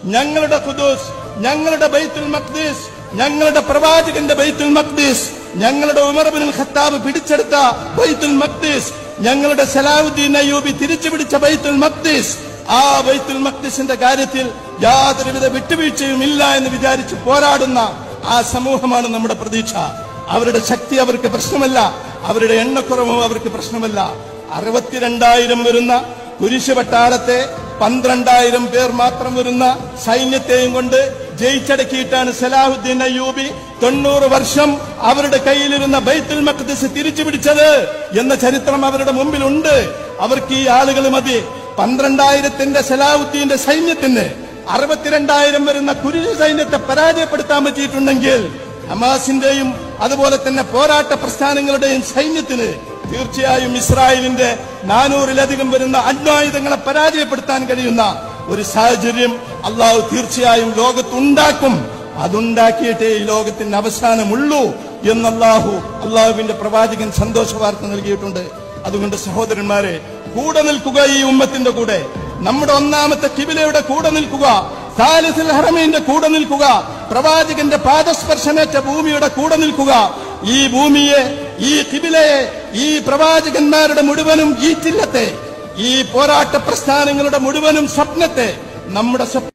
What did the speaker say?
ഞങ്ങളുടെ ഖുദൂസ് ഞങ്ങളുടെ ബൈത്തുൽ മഖ്ദീസ് ഞങ്ങളുടെ പ്രവാചകന്റെ ബൈത്തുൽ മഖ്ദീസ് ഞങ്ങളുടെ ഉമർ ബിൻ ഖത്താബ് പിടിച്ചെടുത്ത ബൈത്തുൽ മഖ്ദീസ് ഞങ്ങളുടെ സലാഹുദ്ദീൻ അയ്യൂബി തിരിച്ചു പിടിച്ച ബൈത്തുൽ മഖ്ദീസ് ആ ബൈത്തുൽ മഖ്ദീസിന്റെ കാര്യത്തിൽ യാതൊരുവിധ വിട്ടുവീഴ്ചയും ഇല്ല എന്ന് വിചാരിച്ച് പോരാടുന്ന ആ സമൂഹമാണ് നമ്മുടെ പ്രതീക്ഷ അവരുടെ ശക്തി അവർക്ക് പ്രശ്നമല്ല അവരുടെ എണ്ണക്കുറവും അവർക്ക് പ്രശ്നമല്ല അറുപത്തിരണ്ടായിരം വരുന്ന കുരിശ് പട്ടാളത്തെ പന്ത്രണ്ടായിരം പേർ മാത്രം വരുന്ന സൈന്യത്തെയും കൊണ്ട് ജയിച്ചടക്കിയിട്ടാണ് സലാഹുദ്ദീൻ അയ്യൂബി തൊണ്ണൂറ് വർഷം അവരുടെ കയ്യിലിരുന്ന ബൈത്തുൽ മഖ്ദിസ് തിരിച്ചു പിടിച്ചത് എന്ന ചരിത്രം അവരുടെ മുമ്പിലുണ്ട് അവർക്ക് ഈ ആളുകൾ മതി പന്ത്രണ്ടായിരത്തിന്റെ സലാഹുദ്ദീന്റെ സൈന്യത്തിന് അറുപത്തിരണ്ടായിരം വരുന്ന കുരിശ് സൈന്യത്തെ പരാജയപ്പെടുത്താൻ പറ്റിയിട്ടുണ്ടെങ്കിൽ ഹമാസിന്റെയും അതുപോലെ തന്നെ പോരാട്ട പ്രസ്ഥാനങ്ങളുടെയും സൈന്യത്തിന് തീർച്ചയായും ഇസ്രായേലിന്റെ നാനൂറിലധികം വരുന്ന അണ്വായുധങ്ങളെ പരാജയപ്പെടുത്താൻ കഴിയുന്ന ഒരു സാഹചര്യം അള്ളാഹു തീർച്ചയായും ലോകത്തുണ്ടാക്കും അതുണ്ടാക്കിയിട്ടേ ഈ ലോകത്തിന് അവസാനമുള്ളൂ എന്ന് അള്ളാഹു അള്ളാഹുവിന്റെ പ്രവാചകൻ സന്തോഷ വാർത്ത നൽകിയിട്ടുണ്ട് അതുകൊണ്ട് സഹോദരന്മാരെ കൂടെ നിൽക്കുക ഈ ഉമ്മത്തിന്റെ കൂടെ നമ്മുടെ ഒന്നാമത്തെ കിബിലയുടെ കൂടെ നിൽക്കുക സാലിസുൽ ഹറമീന്റെ കൂടെ നിൽക്കുക പ്രവാചകന്റെ പാദസ്പർശനേറ്റ ഭൂമിയുടെ കൂടെ നിൽക്കുക ഈ ഭൂമിയെ ഈ കിബിലയെ ഈ പ്രവാചകന്മാരുടെ മുഴുവനും ഈ ചില്ലത്തെ ഈ പോരാട്ട പ്രസ്ഥാനങ്ങളുടെ മുഴുവനും സ്വപ്നത്തെ നമ്മുടെ സ്വപ്ന